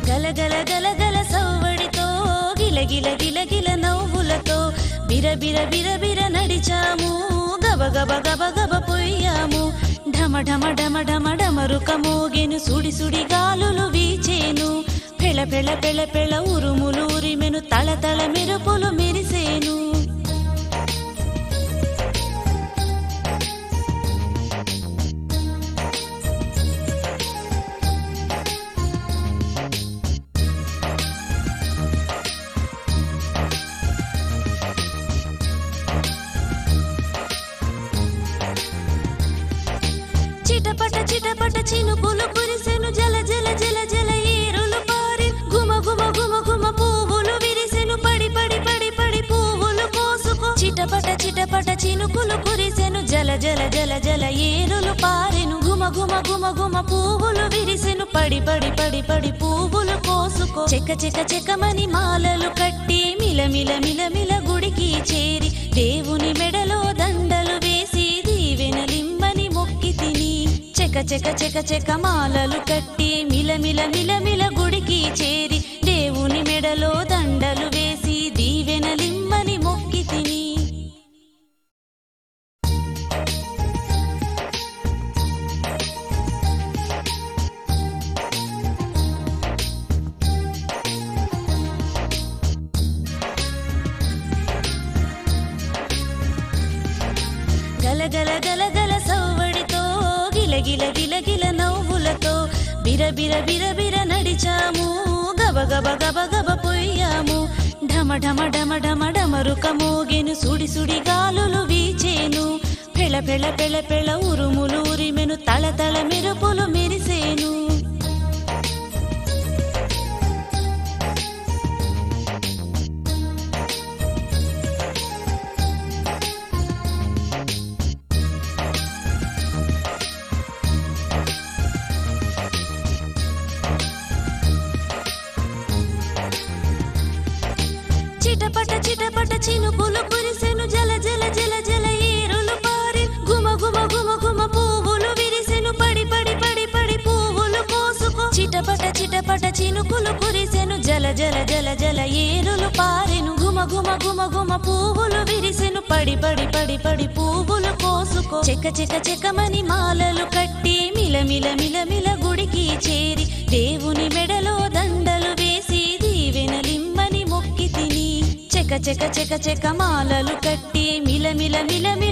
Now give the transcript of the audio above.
గలగల గలగల సవ్వడితో గిలగిల గిలగిల నవ్వులతో బిరబిర బిరబిర నడిచాము గబ గబ గబ గబ పొయ్యాము ఢమ ఢమ ఢమ ఢమ ఢమరుక మోగెను సుడి సుడి గాలులు వీచేను పెళ పెళ పెళ పెళ ఉరుములు ఉరిమెను తళ తళ మెరుపులు మెరిసేను చిటపట చిటపట చినుకులు కురిసెను జల జల జల జల ఏరులు పారి గుమ గుమ గుమ గుమ పువ్వులు విరిసెను పడి పడి పడి పడి పువ్వులు కోసుకో చిటపట చిటపట చినుకులు కురిసెను జల జల జల జల ఏరులు పారెను గుమ గుమ గుమ గుమ పువ్వులు విరిసెను పడి పడి పడి పడి పువ్వులు కోసుకో చెక్క చెక్క చెక్కమని మాలలు కట్టి మిల మిల మిల మిల గుడికి చేరి దేవుని మెడలో దండలు వేసి దీవెనలిమ్మని మొక్కి తిని చెక చెక చెక చెక మాలలు కట్టి మిల మిల మిల మిల గుడికి చేరి దేవుని మెడలో దండలు వేసి దీవెనలిమ్మని మొక్కి తిని గలగల గలగల సవ్వడితో గిలగిల గిలగిల నవ్వులతో బిరబిర బిరబిర నడిచాము గబ గబ గబ గబ పొయ్యాము ఢమ ఢమ ఢమ ఢమ ఢమరుక మోగెను సుడి సుడి గాలులు వీచేను పెళ పెళ పెళ పెళ ఉరుములు ఉరిమెను తళ తళ మెరుపులు మెరిసేను చిటపట చిటపట చినుకులు కురిసెను జల జల జల జల ఏరులు పారి గుమ గుమ గుమ గుమ పువ్వులు విరిసెను పడి పడి పడి పడి పువ్వులు కోసుకో చిటపట చిటపట చినుకులు కురిసెను జల జల జల జల ఏరులు పారెను గుమ గుమ గుమ గుమ పువ్వులు విరిసెను పడి పడి పడి పడి పువ్వులు కోసుకో చెక్క చెక్క చెక్కమని మాలలు కట్టి మిల మిల మిల మిల గుడికి చేరి దేవుని మెడలో దండలు వేసి దీవెనలిమ్మని మొక్కి తిని చెక చెక చెక చెక మాలలు కట్టి మిల మిల మిల మిల